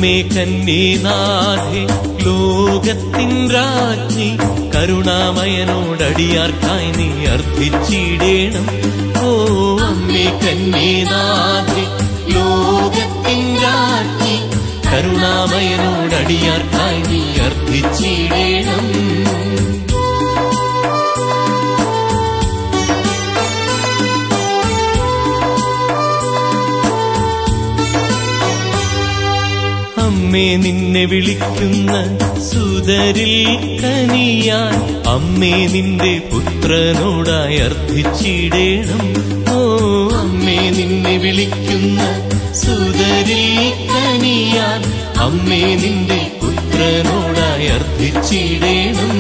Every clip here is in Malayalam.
അമ്മേ കന്നീനാഥേ ലോകത്തിൻ രാജ്ഞി കരുണാമയനോടടിയാർക്കായി നീ അർത്ഥിച്ചിടേണം ഓ അമ്മേ കന്നീനാഥേ ലോകത്തിൻ രാജ്ഞി കരുണാമയനോടടിയാർക്കായി നീ അർത്ഥിച്ചിടേണം അമ്മേ നിന്നെ വിളിക്കുന്ന സുതരിൽ കനിയാൻ അമ്മേ നിന്റെ പുത്രനോടായി അർത്ഥിച്ചിടേണം ഓ അമ്മേ നിന്നെ വിളിക്കുന്ന സുതരിൽ കനിയാൻ അമ്മേ നിന്റെ പുത്രനോടായി അർത്ഥിച്ചിടേണം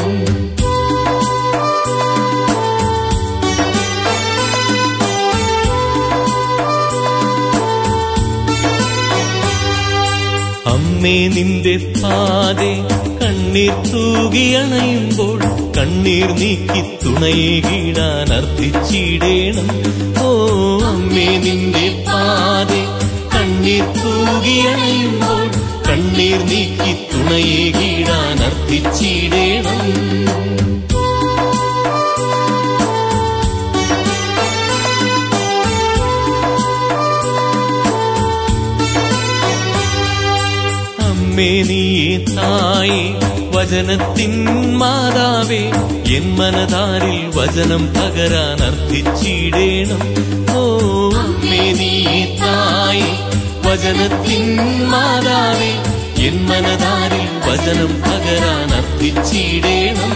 അമ്മേ നിന്റെ പാതെ കണ്ണീർ തൂകിയണയുമ്പോൾ കണ്ണീർ നീക്കി തുണയേകിടാൻ അർത്ഥിച്ചിടേണം ഓ അമ്മേ നിന്റെ പാതെ കണ്ണീർ തൂകിയണയുമ്പോൾ കണ്ണീർ നീക്കി തുണയേകിടാൻ അർത്ഥിച്ചിടേണം അമ്മേ നീയേ തായേ വചനത്തിൻ മാതാവേ എൻ മനതാരിൽ വചനം പകരാൻ അർത്ഥിച്ചിടേണം ഓ അമ്മേ നീയേ തായേ വചനത്തിൻ മാതാവേ എൻ മനതാരിൽ വചനം പകരാൻ അർത്ഥിച്ചിടേണം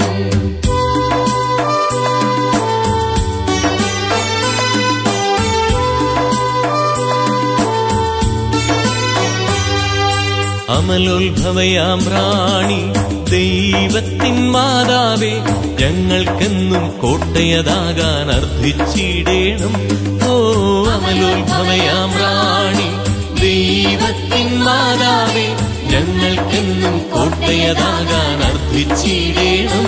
അമലോത്ഭവയാം റാണി ദൈവത്തിൻ മാതാവേ ഞങ്ങൾക്കെന്നും കോട്ടയതാകാൻ അർത്ഥിച്ചിടേണം ഓ അമലോത്ഭവയാം റാണി ദൈവത്തിൻ മാതാവേ ഞങ്ങൾക്കെന്നും കോട്ടയതാകാൻ അർത്ഥിച്ചിടേണം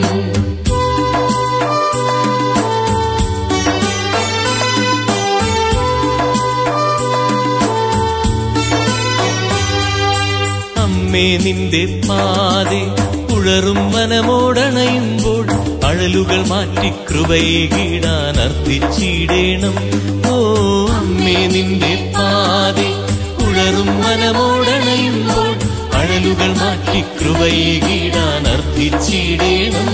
അമ്മേ നിന്റെ പാതെ ഉഴറും മനമോടണയുമ്പോൾ അഴലുകൾ മാറ്റി കൃപയേകിടാൻ അർത്ഥിച്ചിടേണം ഓ അമ്മേ നിന്റെ പാതെ ഉഴറും മനമോടണയുമ്പോൾ അഴലുകൾ മാറ്റി കൃപയേകിടാൻ അർത്ഥിച്ചിടേണം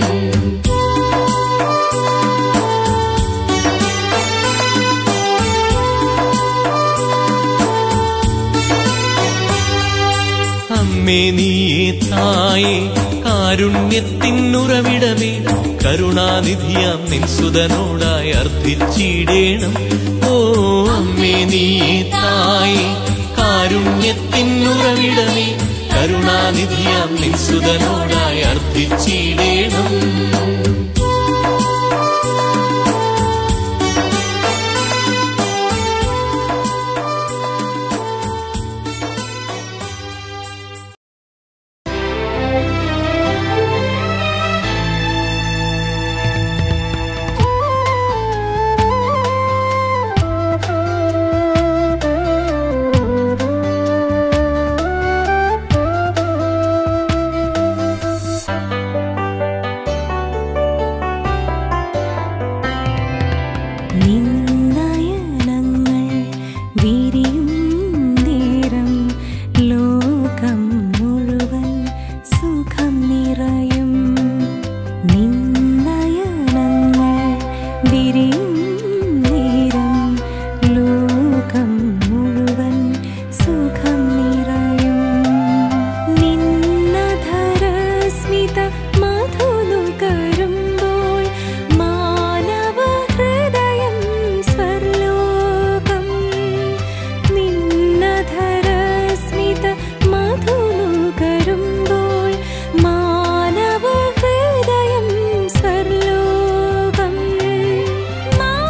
അമ്മേ നീയേ തായേ കാരുണ്യത്തിനുറവിടമേ കരുണാനിധിയാം നിൻ സുതനോടായി അർത്ഥിച്ചിടേണം ഓ അമ്മേ നീയേ തായേ കാരുണ്യത്തിനുറവിടമേ കരുണാനിധിയാം നിൻ സുതനോടായി അർത്ഥിച്ചിടേണം നിന്നയനങ്ങൾ വിരിയും നേരം ലോകം മുഴുവൻ സുഖം നിറയും നിന്നയനങ്ങൾ വിരിയും നേരം ലോകം മുഴുവൻ സുഖം നിറയും നിന്നധരസ്മിത മധുനുകരുമ്പോൾ മാനവ ഹൃദയം സ്വർലോകം നിന്നധരസ്മിത മധുനുകരുമ്പോൾ മാനവ ഹൃദയം സ്വർലോകം മാ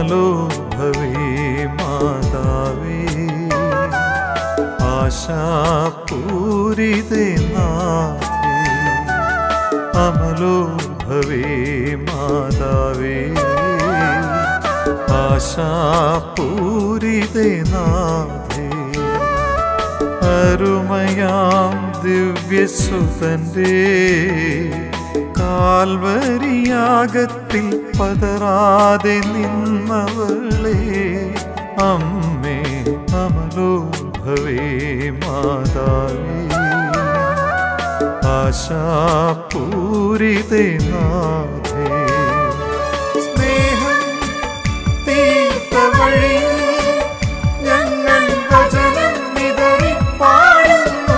അമലോഭവേ മാതാവേ ആശാപൂരിതേ നാഥേ അമലോഭവേ മാതാവേ ആശാപൂരിതേ നാഥേ അരുമയാം ദിവ്യസുതന്റെ കാൽവരിയാകത്തിൽ പതറാതെ നിന്നവളെ അമ്മേ അമലോഭവേ മാതാവേ ആശാപൂരിതേ നാഥേ സ്നേഹം തീർത്ത വഴിയിൽ ഞങ്ങൾ വചനം വിതറി പാടുന്നു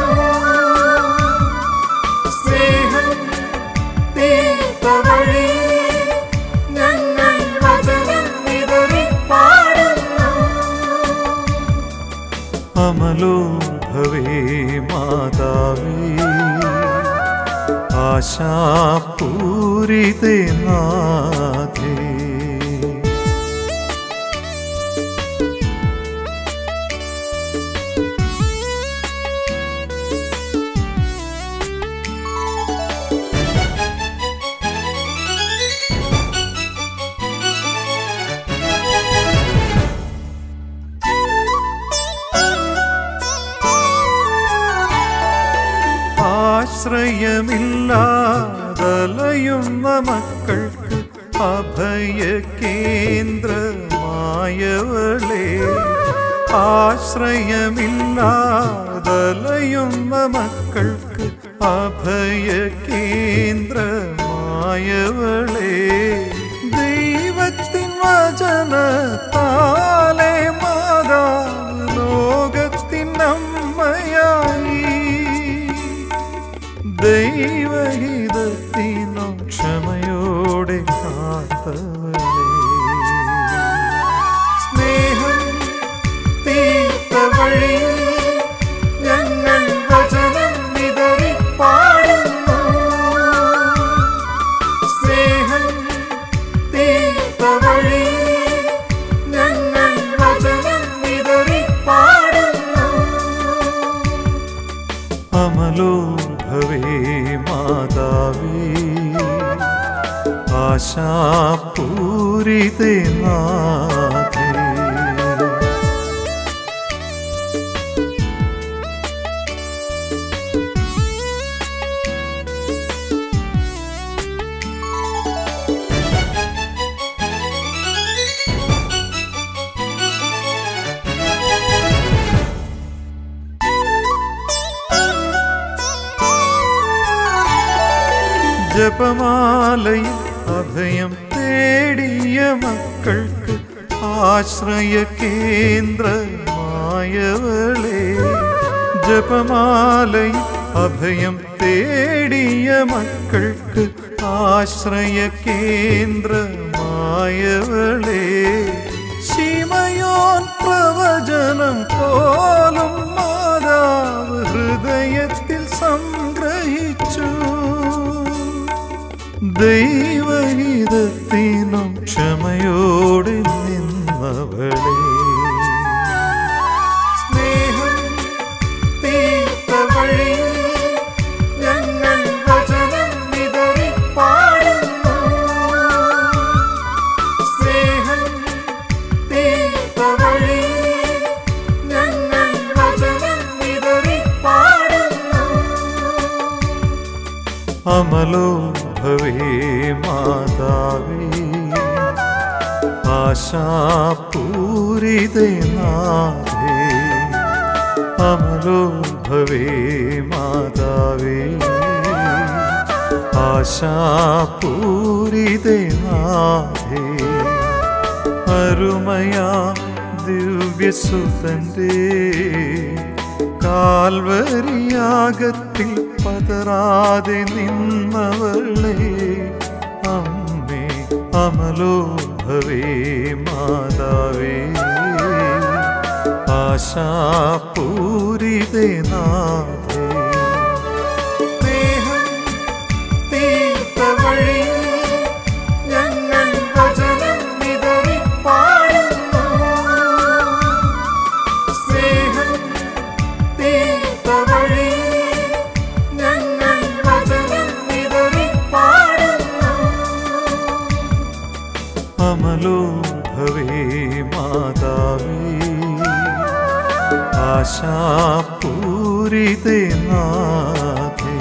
സ്നേഹം തീർത്ത വഴിയിൽ ഞങ്ങൾ വചനം വിതറി പാടുന്നു അമലോഭവേ മാതാവേ ആശാപൂരിതേ നാഥേ ആശ്രയമില്ലാതലയുന്ന മക്കൾക്ക് അഭയ കേന്ദ്രമായവളെ ആശ്രയമില്ലാതലയുന്ന മക്കൾക്ക് അഭയ കേന്ദ്രമായവളെ ദൈവത്തിൻ വചനത്താലെ മാതാവ് ലോകത്തിൻ അമ്മയായി ദൈവഹിതത്തിനും ക്ഷമയോടെ കാത്തവളെ സ്നേഹം തീർത്ത വഴിയിൽ ഞങ്ങൾ വചനം വിതറി പാടുന്നു സ്നേഹം തീർത്ത വഴിയിൽ ഞങ്ങൾ വചനം വിതറി പാടുന്നു അമലോഭവേ മാതാവേ ആശാപൂരിതേ നാഥേ ജപമാലയിൽ അഭയം തേടിയ മക്കൾക്ക് ആശ്രയ കേന്ദ്രമായവളെ ജപമാലയിൽ അഭയം തേടിയ മക്കൾക്ക് ആശ്രയ കേന്ദ്രമായവളെ ശിമയോൻ പ്രവചനം പോലും മാതാവ് ഹൃദയത്തിൽ സംഗ്രഹിച്ചു ദൈവഹിതത്തിനും ക്ഷമയോടെ നിന്നവളെ സ്നേഹം തീർത്ത വഴിയിൽ ഞങ്ങൾ വചനം വിതറി പാടുന്നു സ്നേഹം തീർത്ത വഴിയിൽ ഞങ്ങൾ വചനം വിതറി പാടുന്നു അമലോഭവേ മാതാവേ ആശാപൂരിതേ നാഥേ അമലോഭവേ മാതാവേ ആശാപൂരിതേ നാഥേ അരുമയാ ദിവ്യസുതന്റെ കാൽവരിയാകത്തിൽ പതറാതെ നിന്നവളെ അമ്മേ അമലോഭവേ മാതാവേ ആശാപൂരിതേ നാഥേ സ്നേഹം തീർത്ത വഴിയിൽ ഞങ്ങൾ വചനം വിതറി പാടുന്നു അമലോഭവേ മാതാവേ ആശാപൂരിതേ നാഥേ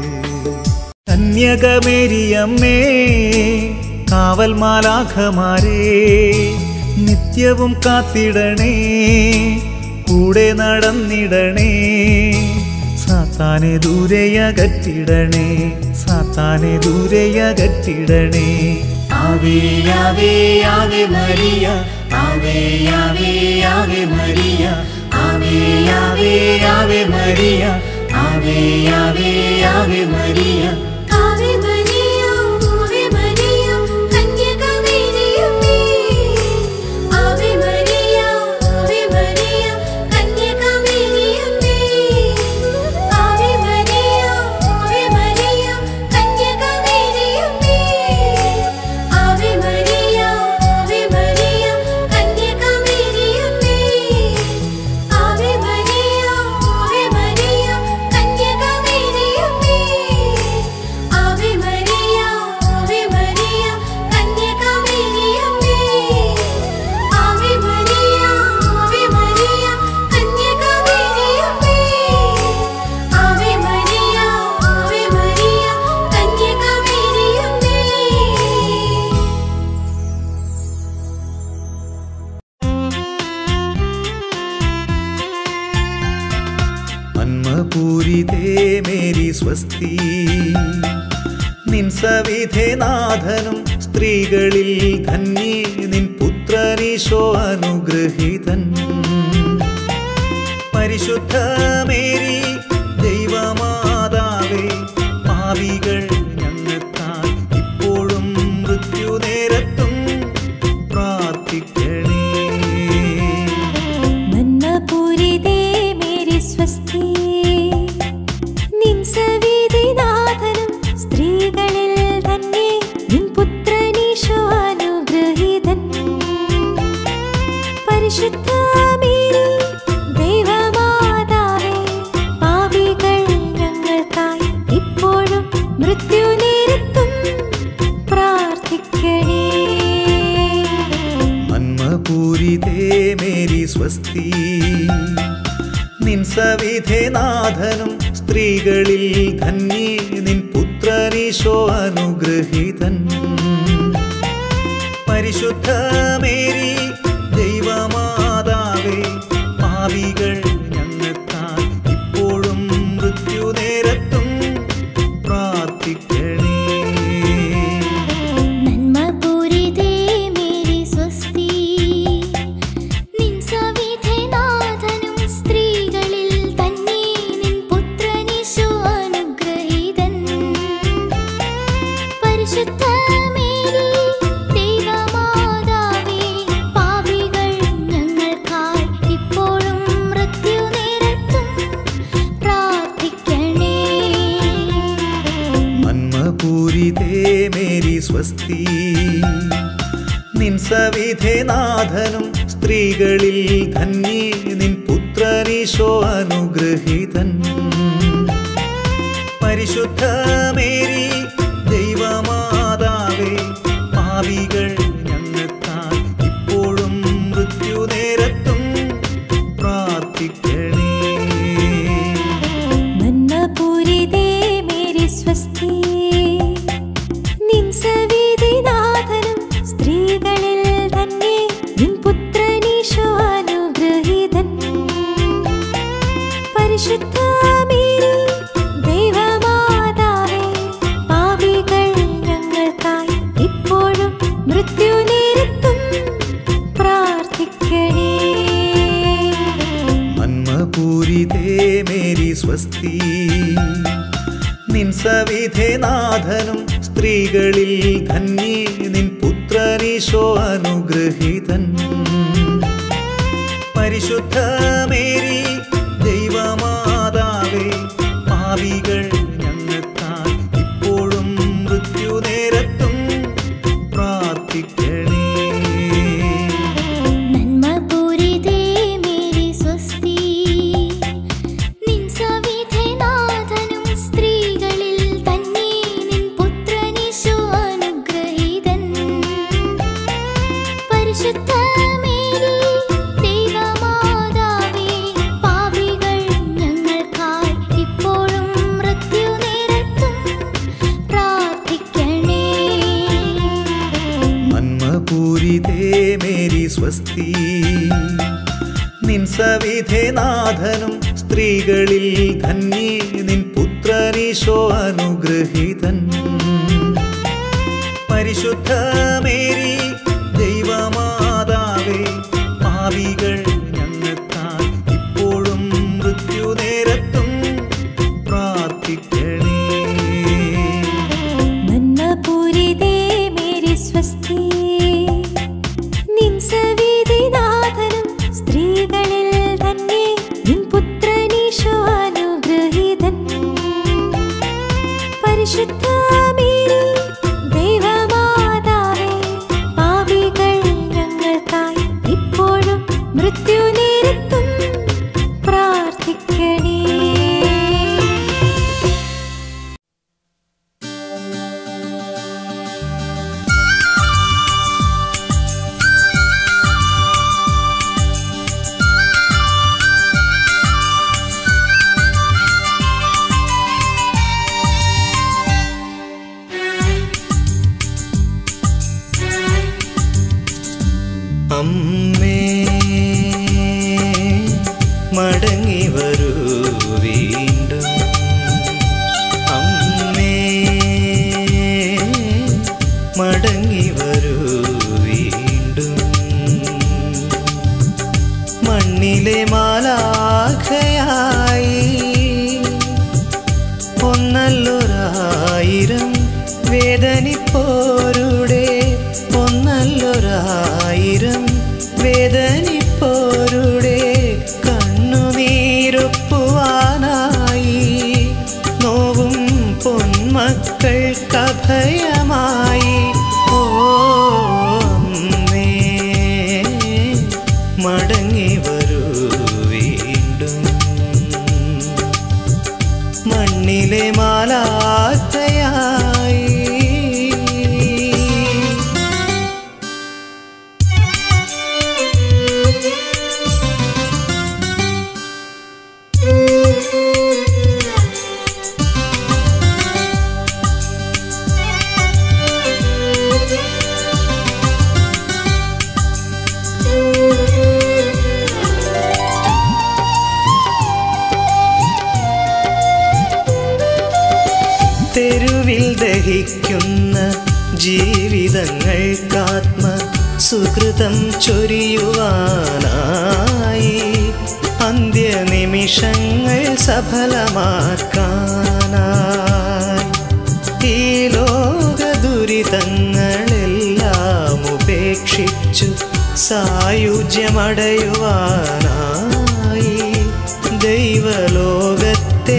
കന്യകമേരിയമ്മേ കാവൽ മാലാഖമാരേ നിത്യവും കാത്തിടണേ കൂടെ നടന്നിടണേ സാത്താനെ ദൂരെയകറ്റിടണേ സാത്താനെ ദൂരെയകറ്റിടണേ ആവേ ആവേ ആവേ മരിയ ആവേ ആവേ ആവേ മരിയ ആവേ ആവേ ആവേ മരിയ ആവേ ആവേ ആവേ മരിയ ആവേ മരിയ ആവേ മരിയ കന്യകമേരിയമ്മേ ആവേ മരിയ ആവേ മരിയ കന്യകമേരിയമ്മേ ആവേ മരിയ ആവേ മരിയ കന്യകമേരിയമ്മേ ആവേ മരിയ ആവേ മരിയ കന്യകമേരിയമ്മേ ആവേ മരിയ ആവേ മരിയ കന്യകമേരിയമ്മേ ആവേ മരിയ ആവേ മരിയ കന്യകമേരിയമ്മേ ആവേ മരിയ ആവേ മരിയ കന്യകമേരിയമ്മേ ആവേ മരിയ ആവേ മരിയ കന്യകമേരിയമ്മേ നന്മപൂരിതേ മേരി സ്വസ്തി നിൻ സവിധേ നാഥനും സ്ത്രീകളിൽ ധന്യേ നിൻ പുത്രനീശോ അനുഗ്രഹീതൻ പരിശുദ്ധ മേരി ദൈവമാതാവേ പാവികൾ ഞങ്ങൾക്കായി ഇപ്പോഴും മൃത്യുനേരത്തും പ്രാർത്ഥിക്കണേ നന്മപൂരിതേ മേരി സ്വസ്തി നിൻ സവിധിനാഥനും സ്ത്രീകളിൽ തന്നെ നിൻ പുത്രനീശോ അനുഗ്രഹീതൻ പരിശുദ്ധ മേരി ദൈവമാതാവേ പാപികൾ ഞങ്ങൾക്കായി ഇപ്പോഴും മൃത്യുനേരത്തും പ്രാർത്ഥിക്കണേ നന്മപൂരിതേ മേരി സ്വസ്തി നിൻ സവിധേ നാഥനും സ്ത്രീകളിൽ ധന്യേ നിൻ പുത്രനീശോ അനുഗ്രഹീതൻ പരിശുദ്ധ മേരി ദൈവമാതാവേ പാവികൾ ഞങ്ങൾക്കായി ഇപ്പോഴും മൃത്യുനേരത്തും പ്രാർത്ഥിക്കണേ നന്മപൂരിതേ മേരി സ്വസ്തി നിൻ സവിധനാഥനും സ്ത്രീകളിൽ തന്നെ നിൻ പുത്രനീശോ അനുഗ്രഹീതൻ പരിശുദ്ധ മേരി ദൈവമാതാവേ പാപികൾ ഞങ്ങൾക്കായി ഇപ്പോഴും മൃത്യുനേരത്തും പ്രാർത്ഥിക്കണേ നന്മപൂരിതേ മേരി സ്വസ്തി നിൻ സവിധേ നാഥനും സ്ത്രീകളിൽ ധന്യേ നിൻ പുത്രനീശോ അനുഗ്രഹീതൻ പരിശുദ്ധ മേരി ദൈവമാതാവേ പാവികൾ ഞങ്ങൾക്കായി ഇപ്പോഴും മൃത്യുനേരത്തും പ്രാർത്ഥിക്കണേ നന്മപൂരിതേ മേരി സ്വസ്തി നിൻ സവിധിനാഥനും സ്ത്രീകളിൽ തന്നെ നിൻ പുത്രനീശോ അനുഗ്രഹീതൻ പരിശുദ്ധ മേരി ദൈവമാതാവേ പാപികൾ ഞങ്ങൾക്കായി ഇപ്പോഴും മൃത്യുനേരത്തും പ്രാർത്ഥിക്കണേ നന്മപൂരിതേ മേരി സ്വസ്തി നിൻ സവിധേ നാഥനും സ്ത്രീകളിൽ ധന്യേ നിൻ പുത്രനീശോ അനുഗ്രഹീതൻ പരിശുദ്ധ മേരി ദൈവമാതാവേ പാവികൾ ഞങ്ങൾക്കായി ഇപ്പോഴും മൃത്യുനേരത്തും പ്രാർത്ഥിക്കണേ നന്മപൂരിതേ മേരി സ്വസ്തി നിൻ സവിധനാഥനും സ്ത്രീകളിൽ തന്നെ നിൻ പുത്രനീശോ അനുഗ്രഹീതൻ മേരി സ്വസ്തി നിൻ സവിധേ നാഥനും സ്ത്രീകളിൽ ധന്യേ നിൻ പുത്രനീശോ അനുഗ്രഹീതൻ പരിശുദ്ധ മേരി ദൈവമാതാവേ പാവികൾ ഞങ്ങൾക്കായി ഇപ്പോഴും മൃത്യുനേരത്തും പ്രാർത്ഥിക്കണേ മന്നപൂരിതേ മേരി സ്വസ്തി നിൻ സവിധിനാഥനും സ്ത്രീകളിൽ തന്നെ നിൻ പുത്രനീശോ അനുഗ്രഹീതൻ പരിശുദ്ധ മേരി ദൈവമാതാവേ പാപികൾ ഞങ്ങൾക്കായി ഇപ്പോഴും മൃത്യുനേരത്തും പ്രാർത്ഥിക്കണേ അമ്മേ മടങ്ങി വരൂ വീണ്ടും അമ്മേ മടങ്ങി വരൂ വീണ്ടും മണ്ണിലെ മാലാഖയായി ഒന്നല്ലൊരായിരം വേദനിപ്പോരുടെ ഒന്നല്ലൊരായിരം വേദനിപ്പോരുടെ കണ്ണുനീരൊപ്പുവാനായി നോവും പൊന്മക്കൾക്കഭയമായി ഓ അമ്മേ മടങ്ങി വരൂ വീണ്ടും മണ്ണിലെ മാലാത്തയായി തെരുവിൽ ദഹിക്കുന്ന ജീവിതങ്ങൾക്കാത്മ സുഹൃതം ചൊരിയുവാനായി അന്ത്യനിമിഷങ്ങൾ സഫലമാക്കാനായി ഈ ലോക ദുരിതങ്ങളെല്ലാം ഉപേക്ഷിച്ചു സായുജ്യമടയുവാനായി ദൈവലോകത്തെ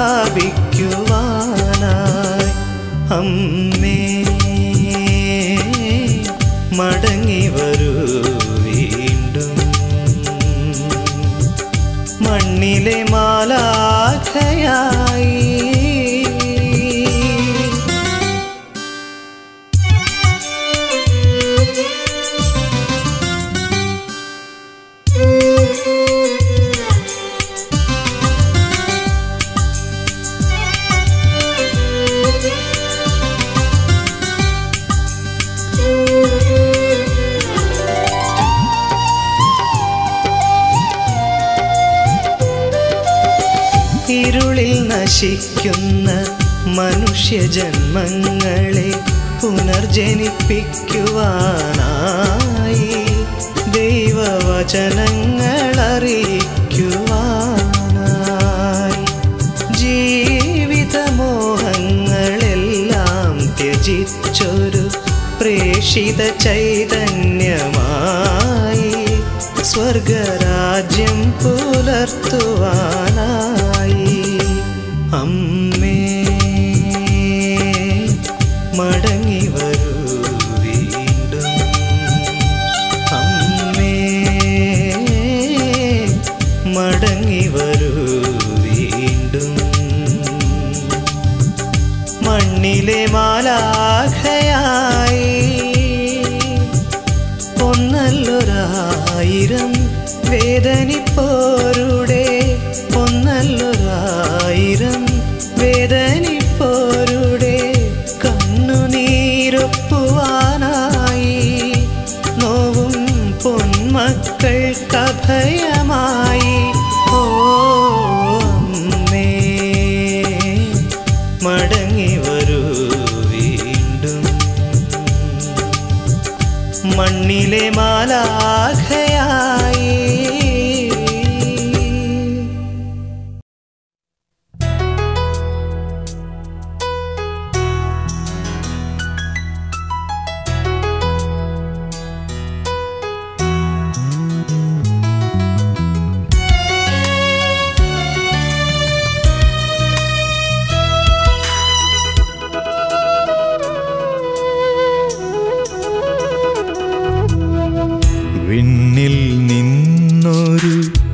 പ്രാപിക്കുവാനായി അമ്മേ മടങ്ങി വരൂ വീണ്ടും മണ്ണിലെ മാലാഖയായി ഇരുളിൽ നശിക്കുന്ന മനുഷ്യജന്മങ്ങളെ പുനർജനിപ്പിക്കുവാനായി ദൈവവചനങ്ങൾ അറിയിക്കുവാനായി ജീവിതമോഹങ്ങളെല്ലാം ത്യജിച്ചൊരു പ്രേഷിത ചൈതന്യമായി സ്വർഗരാജ്യം പുലർത്തുവാനായി അമ്മേ മടങ്ങി വരൂ വീണ്ടും അമ്മേ മടങ്ങി വരൂ വീണ്ടും മണ്ണിലെ മാലാഖയായി ഒന്നല്ലൊരായിരം വേദനിപ്പോരുടെ ഒന്നല്ലൊരായിരം വേദനിപ്പോരുടെ കണ്ണുനീരൊപ്പുവാനായി നോവും അഭയമായി ഓ അമ്മേ മടങ്ങി വരൂ വീണ്ടും മണ്ണിലെ മാലാഖയായി വിണ്ണിൽ നിന്നൊരു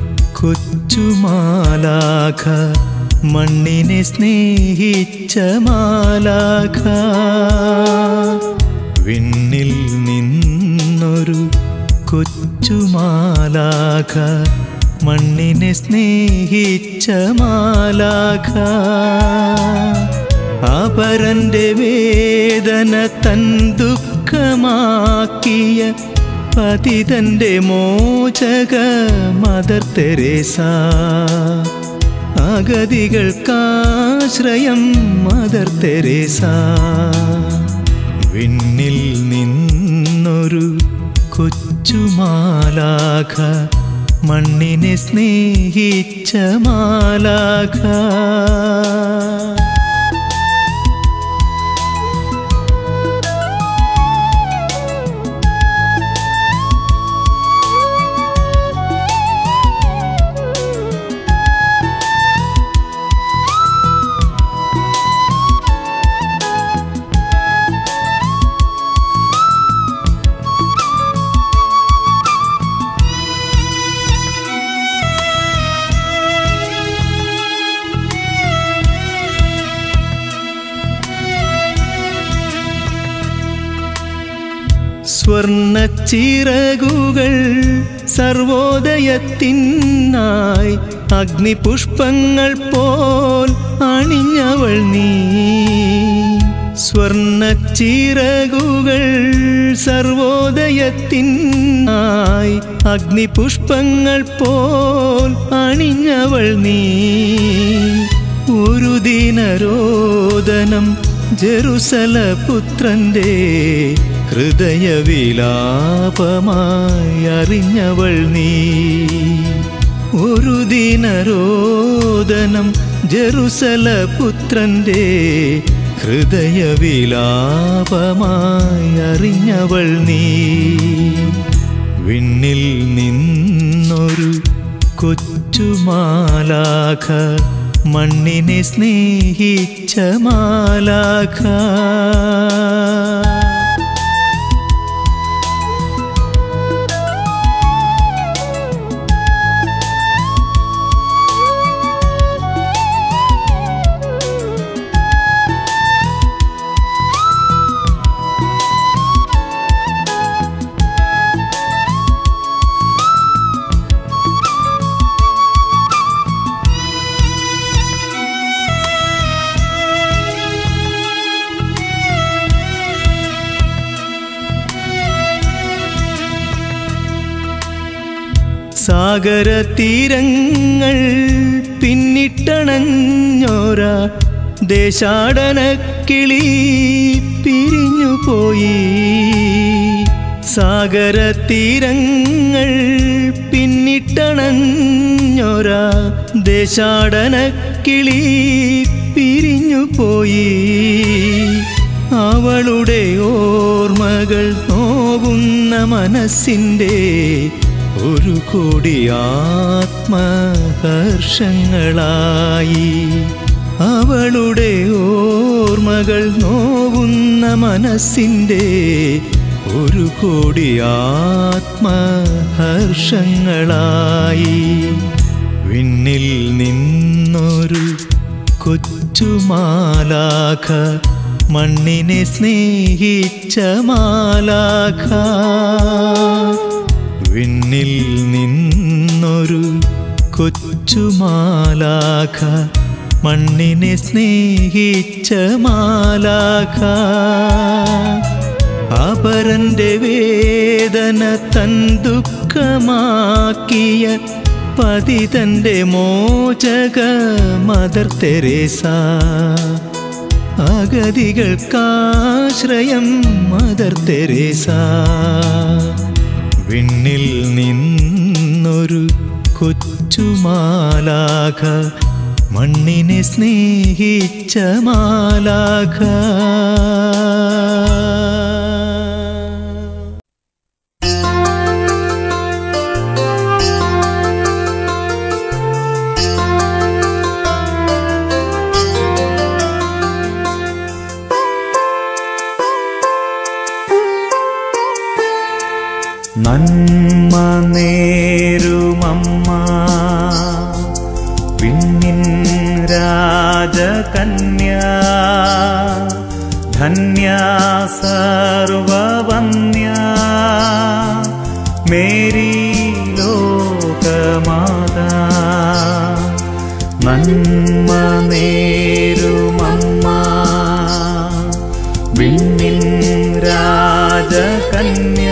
കൊച്ചുമാലാഖ മണ്ണിനെ സ്നേഹിച്ച മാലാഖ വിണ്ണിൽ നിന്നൊരു കൊച്ചുമാലാഖ മണ്ണിനെ സ്നേഹിച്ച മാലാഖ അപരന്റെ വേദന തൻ ദുഃഖമാക്കിയ പതിതന്റെ മോചക മദർ തെരേസ അഗതികൾക്കാശ്രയം മദർ തെരേസ വിണ്ണിൽ നിന്നൊരു കൊച്ചുമാലാഖ മണ്ണിനെ സ്നേഹിച്ച മാലാഖ സ്വർണ്ണ ചിറകുകൾ സർവോദയത്തിനായി അഗ്നിപുഷ്പങ്ങൾ പോൽ അണിഞ്ഞവൾ നീ സ്വർണ്ണ ചിറകുകൾ സർവോദയത്തിനായി അഗ്നിപുഷ്പങ്ങൾ പോൽ അണിഞ്ഞവൾ നീ ഒരു ദിനരോദനം ജെറുസല പുത്രന്റെ ഹൃദയവിലാപമായി അറിഞ്ഞവൾ നീ ഒരു ദിനരോദനം ജെറുസല പുത്രന്റെ ഹൃദയവിലാപമായി അറിഞ്ഞവൾ നീ വിണ്ണിൽ നിന്നൊരു കൊച്ചുമാലാഖ മണ്ണിനെ സ്നേഹിച്ച മാലാഖ സാഗര തീരങ്ങൾ പിന്നിട്ടണഞ്ഞോര ദേശാടന കിളി പിരിഞ്ഞുപോയി സാഗര തീരങ്ങൾ പിന്നിട്ടണഞ്ഞോര ദേശാടന കിളി പിരിഞ്ഞുപോയി അവളുടെ ഓർമ്മകൾ നോവുന്ന മനസ്സിൻ്റെ ഒരു കോടി ആത്മഹർഷങ്ങളായി അവളുടെ ഓർമ്മകൾ നോവുന്ന മനസ്സിൻ്റെ ഒരു കോടി ആത്മഹർഷങ്ങളായി വിണ്ണിൽ നിന്നൊരു കൊച്ചുമാലാഖ മണ്ണിനെ സ്നേഹിച്ച മാലാഖ വിണ്ണിൽ നിന്നൊരു കൊച്ചുമാലാഖ മണ്ണിനെ സ്നേഹിച്ച മാലാഖ അപരന്റെ വേദന വേദന തൻ ദുഃഖമാക്കിയ പതിതന്റെ മോചക മദർ തെരേസ അഗതികൾക്കാശ്രയം മദർ തെരേസ വിണ്ണിൽ നിന്നൊരു കൊച്ചുമാലാഖ മണ്ണിനെ സ്നേഹിച്ച മാലാഖ നന്മ നേരുമമ്മ വിണ്ണിൻ രാജകന്യ ധന്യ സർവവന്യ മേരി ലോകമാതാ നന്മ നേരുമമ്മ വിണ്ണിൻ രാജകന്യ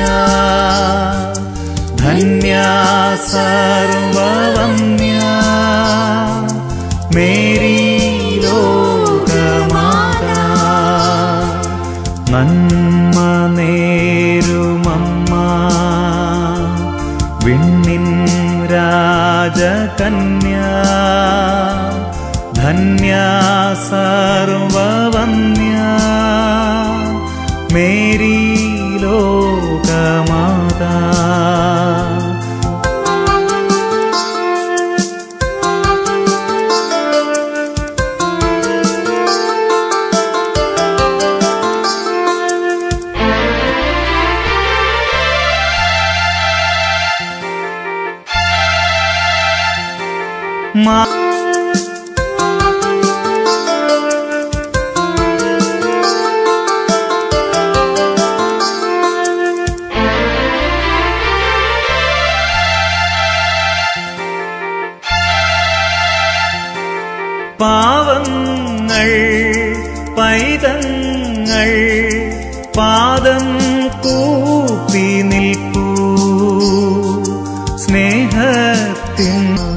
ധന്യ സർവവന്യ മേരി ലോകമാതാ നന്മ നേരുമമ്മ വിണ്ണിൻ രാജകന്യ ധന്യ സർവവന്യ മേരി ലോകമാതാ മാ പാവങ്ങൾ പൈതങ്ങൾ പാദം കൂപ്പി നിൽപ്പൂ സ്നേഹത്തിൻ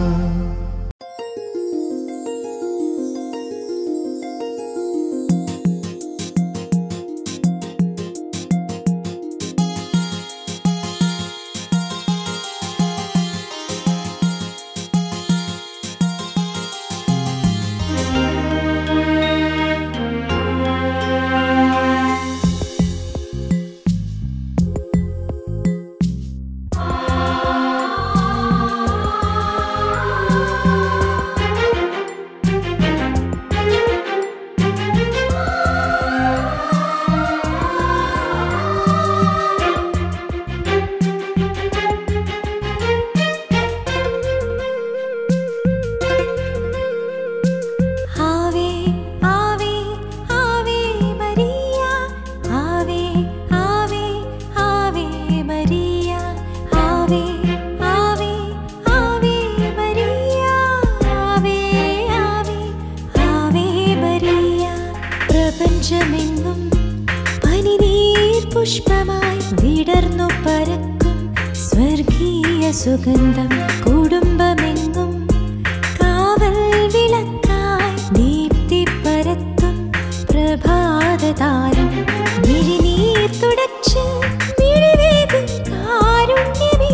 ആവേ ആവേ ആവേ മരിയ ആവേ ആവേ ആവേ മരിയ ആവേ ആവേ ആവേ മരിയ ആവേ ആവേ ആവേ മരിയ പ്രപഞ്ചമെങ്ങും പനിനീർ പുഷ്പമായി വിടർന്നു പരക്കും സ്വർഗീയ സുഗന്ധം കുടുംബമെങ്ങും കാവൽ വിളക്കായി ദീപ്തി പരത്തും പ്രഭാതതാരം മിഴിനീർ തുടച്ച് മിഴിവേകും കാരുണ്യമേ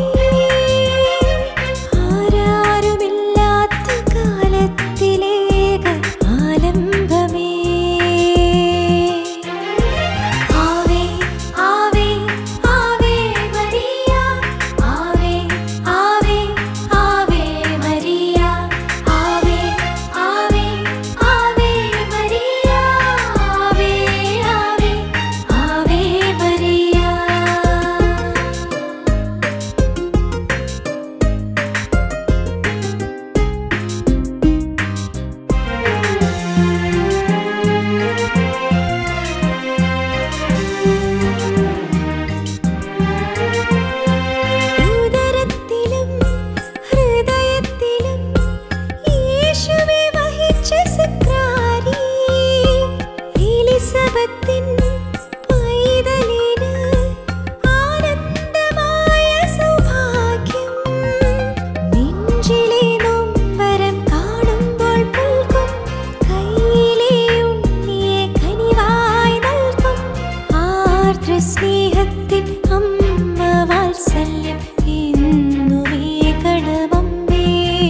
ആരാരുമില്ലാത്ത കാലത്തിലേക ആലംബമേ ആവേ ആവേ ആവേ മരിയ ആവേ ആവേ ആവേ മരിയ ആവേ ആവേ ആവേ മരിയ ആവേ ആവേ മാതൃസ്നേഹത്തിൻ അമ്മ വാത്സല്യം എന്നുമേ കടമമ്മേ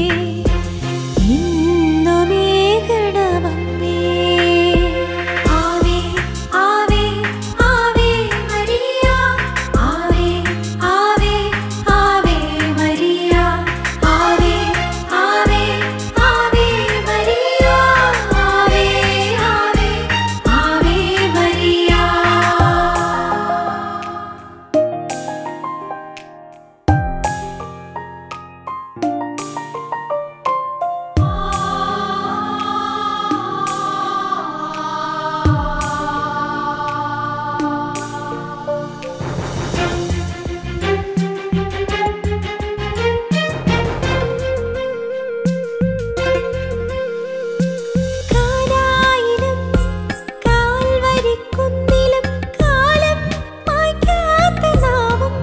ഇന്നുമേ കടമമ്മേ ആവേ ആവേ ആവേ മരിയ ആവേ ആവേ ആവേ മരിയ ആവേ ആവേ ആവേ മരിയ ആവേ ആവേ ആവേ മരിയ കാലായിലും കാൽവരിക്കുന്നിലും കാലം മായ്ക്കാത്ത നാമം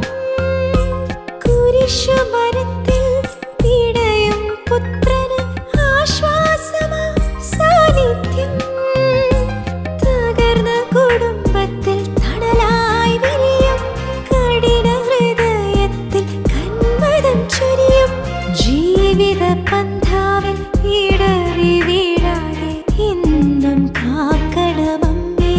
കുരിശുമരത്തിൽ പിടയും പുത്രന് ആശ്വാസമാ സാന്നിധ്യം തകർന്ന കുടുംബത്തിൽ തണലായി വിരിയും കഠിന ഹൃദയത്തിൽ കന്മതം ചൊരിയും ജീവിത പന്ഥാവിൽ ഇടറി വീഴാതെ ഇന്നും കാക്കണമമ്മേ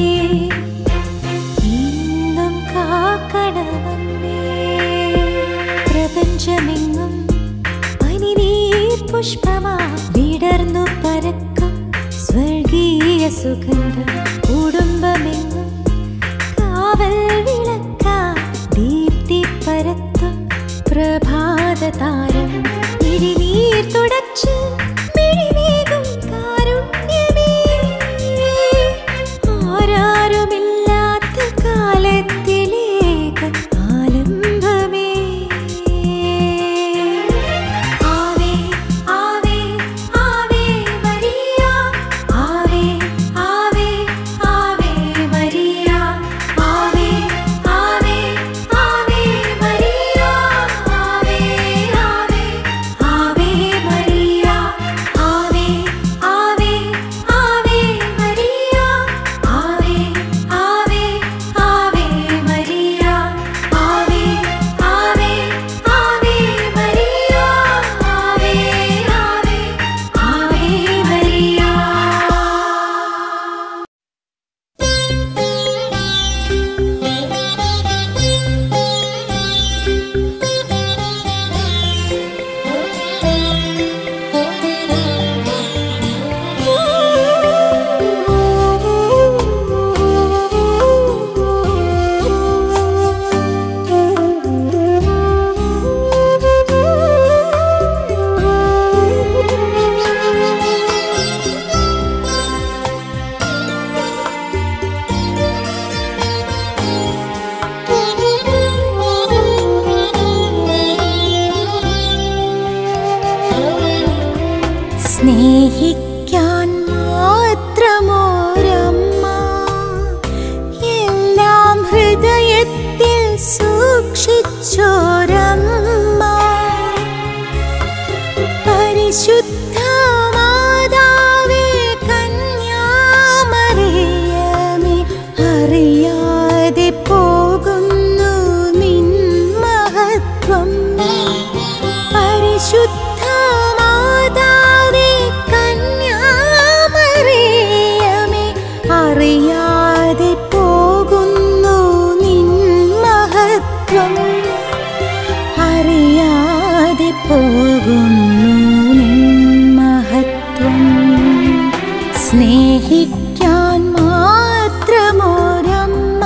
ഇന്നും കാക്കണമമ്മേ പ്രപഞ്ചമെങ്ങും പനിനീർ പുഷ്പമാ വിടർന്നു പരക്കും സ്വർഗീയ സുഗന്ധം കുടുംബമെങ്ങും കാവൽ വിളക്കാ ദീപ്തി പരത്തും പ്രഭാത താരം തിരിനീർ തുടച്ച് മിഴിവേകും കാരുണ്യമേ ആരാരുമില്ലാത്ത കാലത്തിലേക്ക് ആലംബമേ ആവേ ആവേ ആവേ മരിയ ആവേ ആവേ ആവേ മരിയ ആവേ ആവേ ആവേ മരിയ ആവേ ആവേ ആവേ മരിയ ആവേ ആവേ ആവേ മരിയ ആവേ ആവേ ആവേ മരിയ ആവേ ആവേ ആവേ മരിയ ആവേ ആവേ ആവേ മരിയ സ്നേഹിക്കാൻ മാത്രമോരമ്മ എല്ലാം ഹൃദയത്തിൽ സൂക്ഷിച്ചോരമ്മ പരിശുദ്ധ മാതാവേ കന്യാമറിയമേ അറിയാതെ പോകുന്നു നിൻ മഹത്വം പരിശുദ്ധ മാതാവേ കന്യാമറിയമേ അറിയാതെ പോകുന്നു നിൻ മഹത്വം അറിയാതെ പോകുന്നു നിൻ മഹത്വം സ്നേഹിക്കാൻ മാത്രമോരമ്മ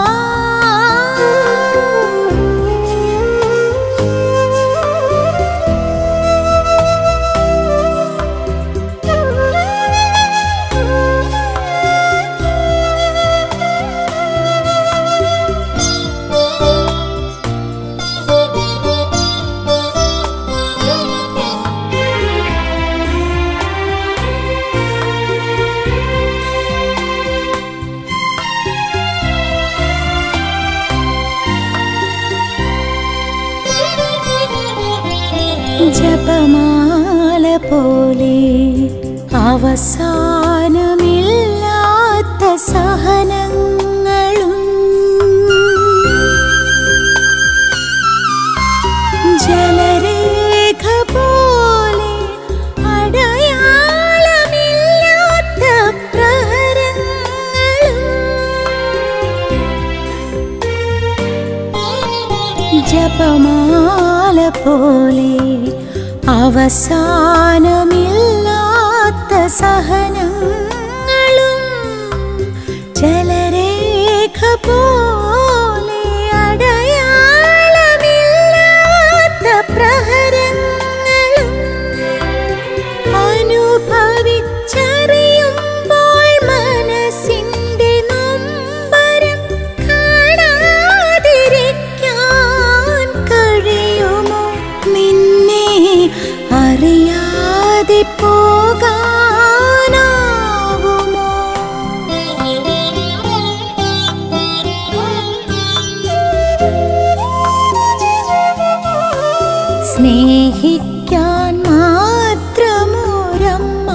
ജപമാല പോലെ അവസാനമില്ലാത്ത സഹനങ്ങളും ജപമാല പോലെ അവസാനമില്ലാത്ത സഹനങ്ങളും ജലരേഖ പോലെ അടയാളമില്ലാത്ത പ്രഹരങ്ങളും അനുഭവിച്ചറിയുമ്പോൾ മനസ്സിന്റെ നൊമ്പരം കാണാതിരിക്കാൻ കഴിയുമോ നിന്നെ അറിയാതെ പോകാനാവുമോ സ്നേഹിക്കാൻ മാത്രമൊരമ്മ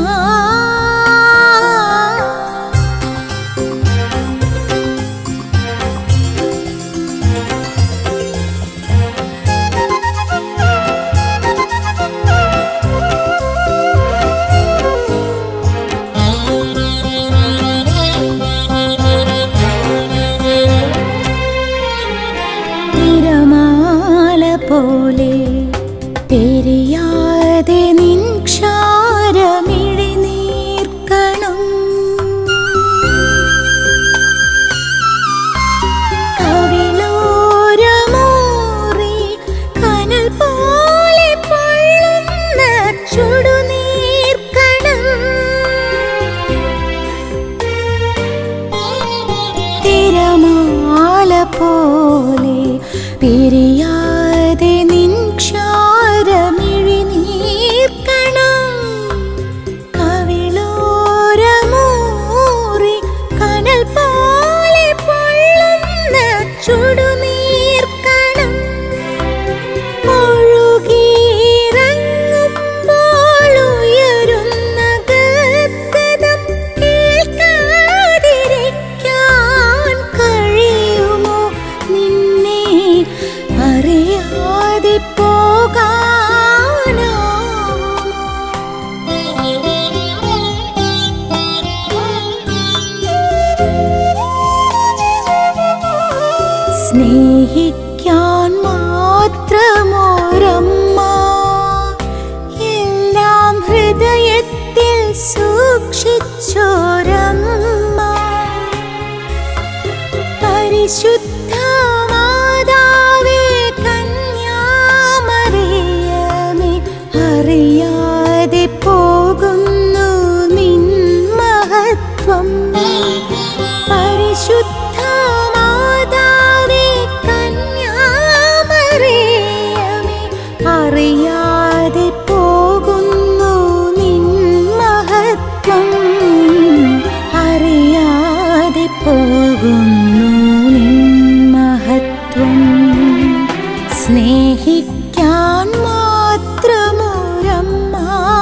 തിരമാല പോലെ പെരിയാതെ നിൻക്ഷാരമിഴി നീർക്കണം കവിളോരമൂറി കനൽ പോലെ പൊള്ളുന്ന ചുടുനീർക്കണം തിരമാല പോലെ പിരിയാതെ നിൻ ക്ഷാരമിഴി നീർക്കണം കവിളോരമൂറി കനൽ പോലെ പൊള്ളുന്ന ചുടുനീർക്കണം ഒഴുകിയിറങ്ങുമ്പോൾ ഉയരുന്ന ഗദ്ഗതം കേൾക്കാതിരിക്കാൻ കഴിയുമോ നിന്നെ അറിയാതെ പോകാനാവുമോ സ്നേഹിക്കാൻ മാത്രമോരമ്മ എല്ലാം ഹൃദയത്തിൽ സൂക്ഷിച്ചോരമ്മ പരിശുദ്ധ മാതാവേ കന്യാമറിയമേ അറിയാതെ പോകുന്നു നിൻ മഹത്വം പരിശുദ്ധ മാതാവേ കന്യാമറിയമേ അറിയാതെ പോകുന്നു നിൻ മഹത്വം അറിയാതെ പോകുന്നു നിൻ മഹത്വം സ്നേഹിക്കാൻ മാത്രമൊരമ്മ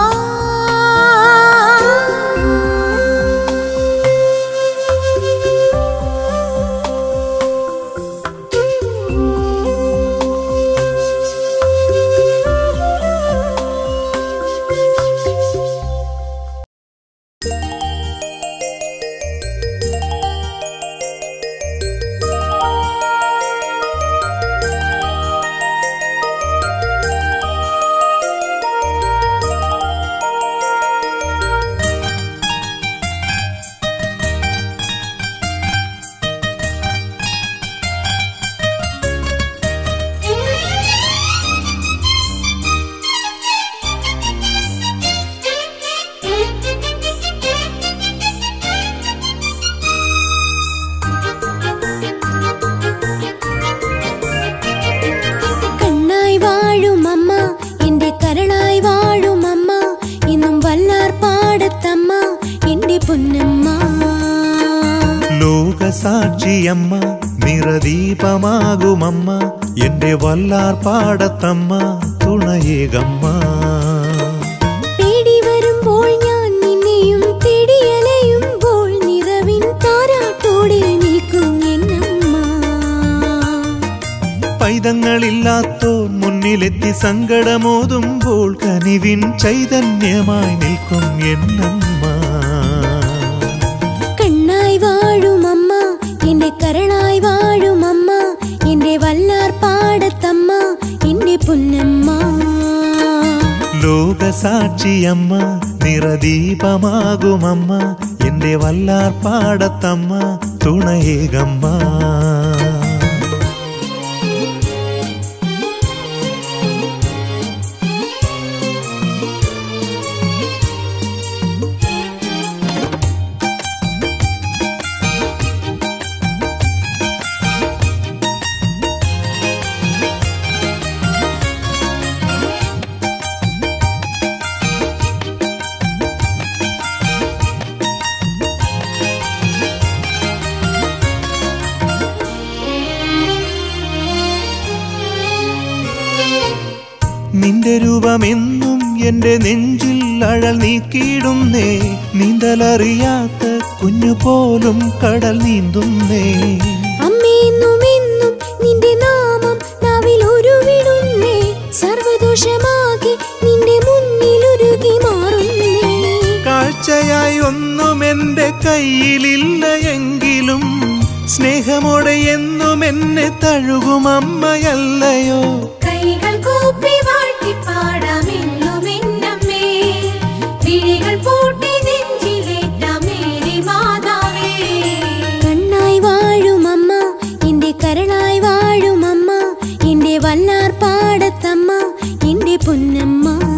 കണ്ണായി വാഴും അമ്മ എന്റെ കരളായി വാഴും അമ്മ ഇന്നും വല്ലാർ പാടത്തമ്മ എന്റെ പൊന്നമ്മ ലോകസാക്ഷിയമ്മ നിറദീപമാകുമമ്മ എന്റെ വല്ലാർ പാടത്തമ്മ തുണയേകമ്മ തേടി വരുമ്പോൾ ഞാൻ നിന്നെയും തേടിയലയുമ്പോൾ നിറവിൻ താരാട്ടോടെ നിൽക്കും എന്നമ്മ പൈതങ്ങളില്ലാത്തോർ മുന്നിലെത്തി സങ്കടമോതുമ്പോൾ കനിവിൻ ചൈതന്യമായി നിൽക്കും എന്നമ്മ കണ്ണായി വാഴും അമ്മ എന്റെ കരളായി വാഴും അമ്മ എന്റെ വല്ലാർ പാടത്തമ്മ ലോകസാക്ഷിയമ്മ നിറദീപമാകുമമ്മ എന്റെ വല്ലാർ പാടത്തമ്മ തുണയേകമ്മ നിന്റെ രൂപമെന്നും എന്റെ നെഞ്ചിൽ അഴൽ നീക്കിയിടുന്നേ നീന്തലറിയാത്ത കുഞ്ഞു പോലും കടൽ നീന്തുന്നേ അമ്മയെന്നും എന്നും നിന്റെ നാമം നാവിൽ ഉരുവിടുന്നേ സർവദോഷമാകെ നിന്റെ മുന്നിൽ ഉരുകി മാറുന്നേ കാഴ്ചയായി ഒന്നും എന്റെ കയ്യിലില്ല എങ്കിലും സ്നേഹമോടെ എന്നും എന്നെ തഴുകും അമ്മയല്ലയോ കൈകൾ കൂപ്പി വാഴ്ത്തി പാടാമെന്നും എന്നമ്മേ വിഴികൾ പൂട്ടി നെഞ്ചിലേറ്റാം മേരി മാതാവേ കണ്ണായി വാഴുമമ്മ എന്റെ കരളായി വാഴുമമ്മ എന്റെ വല്ലാർ പാടത്തമ്മ എന്റെ പൊന്നമ്മ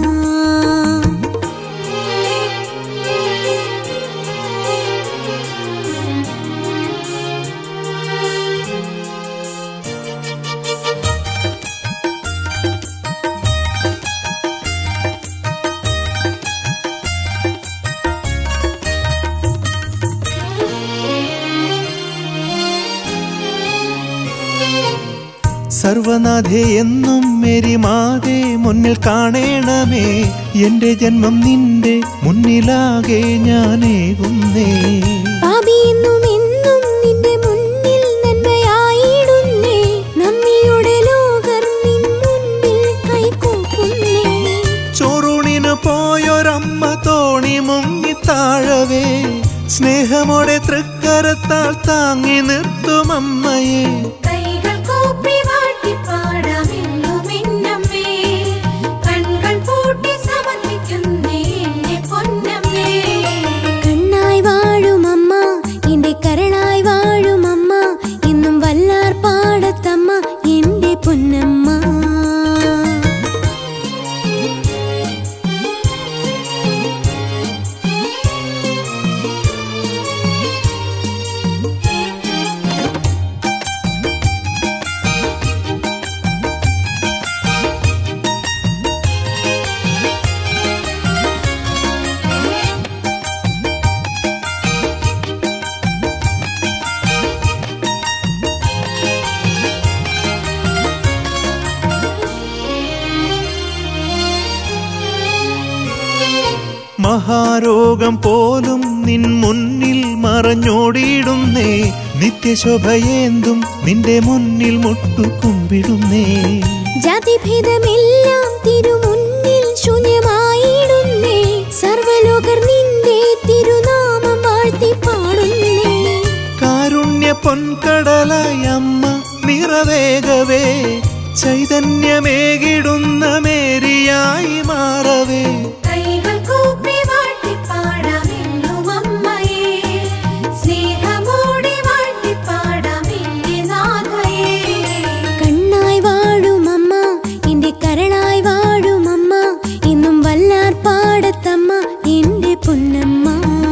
സർവനാഥേ എന്നും മെരിമാതെ മുന്നിൽ കാണേണമേ എന്റെ ജന്മം നിന്റെ മുന്നിലാകെ ഞാനേകുന്നേ പാപിയെന്നും എന്നും നിന്റെ മുന്നിൽ നന്മയായിടുന്നേ നന്ദിയുടെ ലോകർ നിൻ മുൻപിൽ കൈകൂപ്പുന്നേ ചോറൂണിന് പോയൊരമ്മ തോണി മുങ്ങി താഴവേ സ്നേഹമോടെ തൃക്കരത്താൽ താങ്ങി നിർത്തും അമ്മയെ കൈകൾ കൂപ്പി വാഴ്ത്തി പാടാമെന്നും എന്നമ്മേ കൺകൾ പൂട്ടി സമർപ്പിക്കുന്നേ എന്റെ പൊന്നമ്മേ കണ്ണായി വാഴുമമ്മ എന്റെ കരളായി വാഴുമമ്മ എന്നും വല്ലാർ പാടത്തമ്മ എന്റെ പൊന്നമ്മ മഹാരോഗം പോലും നിൻ മുന്നിൽ മറഞ്ഞോടിയിടുന്നേ നിത്യശോഭയേന്തും നിന്റെ മുന്നിൽ മുട്ടുകുമ്പിടുന്നേ ജാതിഭേദമെല്ലാം തിരുമുന്നിൽ ശൂന്യമായിടുന്നേ സർവലോകർ നിന്റെ തിരുനാമം വാഴ്ത്തി പാടുന്നേ കാരുണ്യ പൊൻകടലായി അമ്മ നിറവേഗവേ ചൈതന്യമേകിടുന്ന മേരിയായി മാറവേ കൈകൾ കൂപ്പി വാഴ്ത്തി പാടാമെന്നും അമ്മയെ സ്നേഹമോടെ വാഴ്ത്തി പാടാമെന്റെ നാഥയെ കണ്ണായി വാഴുമമ്മ എന്റെ കരളായി വാഴുമമ്മ എന്നും വല്ലാർ പാടത്തമ്മ എന്റെ പൊന്നമ്മ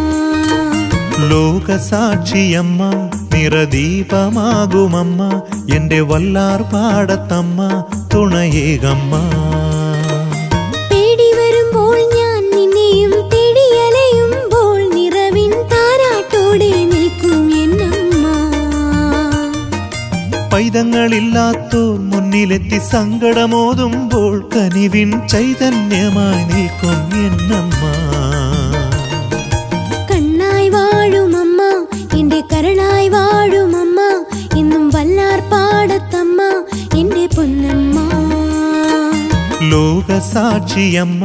ലോകസാക്ഷിയമ്മ നിറദീപമാകുമമ്മ എന്റെ വല്ലാർ പാടത്തമ്മ തുണയേകമ്മ പേടി വരുമ്പോൾ ഞാൻ നിന്നെയും തേടിയലയുമ്പോൾ നിറവിൻ താരാട്ടോടെ നിൽക്കും എന്നമ്മ പൈതങ്ങളില്ലാത്തോർ മുന്നിലെത്തി സങ്കടമോതുമ്പോൾ കനിവിൻ ചൈതന്യമായി നിൽക്കും എന്നമ്മ കണ്ണായി വാഴുമമ്മ എന്റെ കരളായി വാഴുമമ്മ എന്നും വല്ലാർ പാടത്തമ്മ എന്റെ പൊന്നമ്മ ലോകസാക്ഷിയമ്മ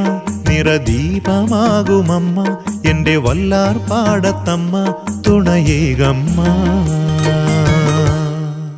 നിറദീപമാകുമമ്മ എന്റെ വല്ലാർ പാടത്തമ്മ തുണയേകമ്മ